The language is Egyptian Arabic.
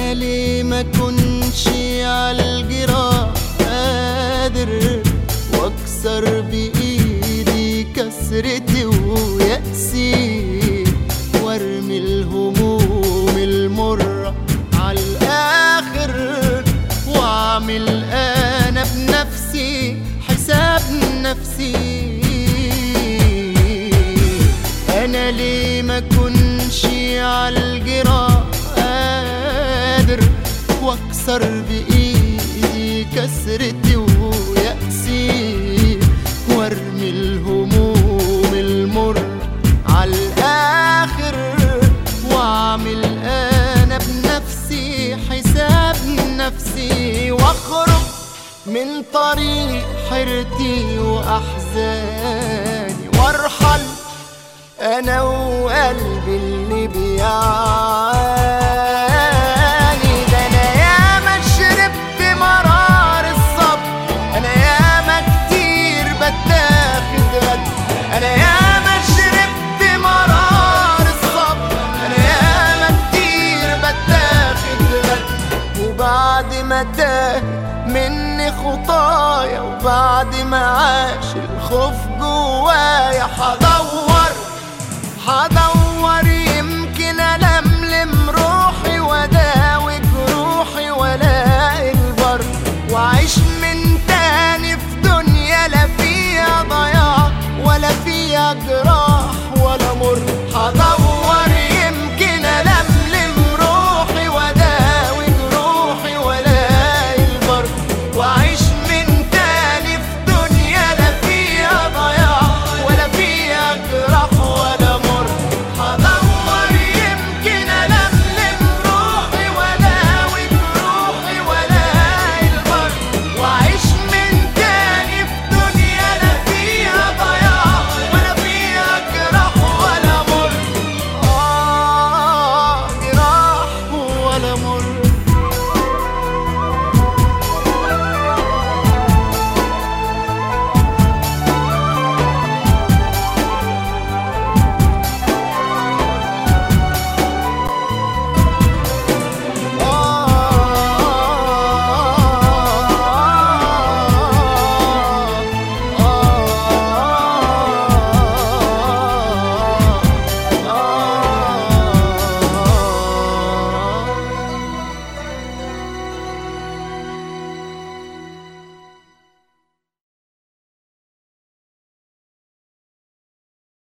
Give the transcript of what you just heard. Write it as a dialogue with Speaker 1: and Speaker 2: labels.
Speaker 1: انا ليه ما كنش عالجراح قادر واكسر بايدي كسرتي ويأسي وارمي الهموم المرة عالاخر واعمل انا بنفسي حساب نفسي انا ليه ما كنش عالجراح قادر واكسر بايدي كسرتي ويأسي وارمي الهموم المر عالاخر واعمل انا بنفسي حساب نفسي واخرج من طريق حيرتي واحزاني وارحل انا وقلبي اللي بيعاني ده انا ياما شربت مرار الصبر انا ياما كتير بتاخد غد انا ياما شربت مرار الصبر انا ياما كتير بتاخد غد وبعد ما تاه مني خطايا وبعد ما عاش الخوف جوايا حدور حدور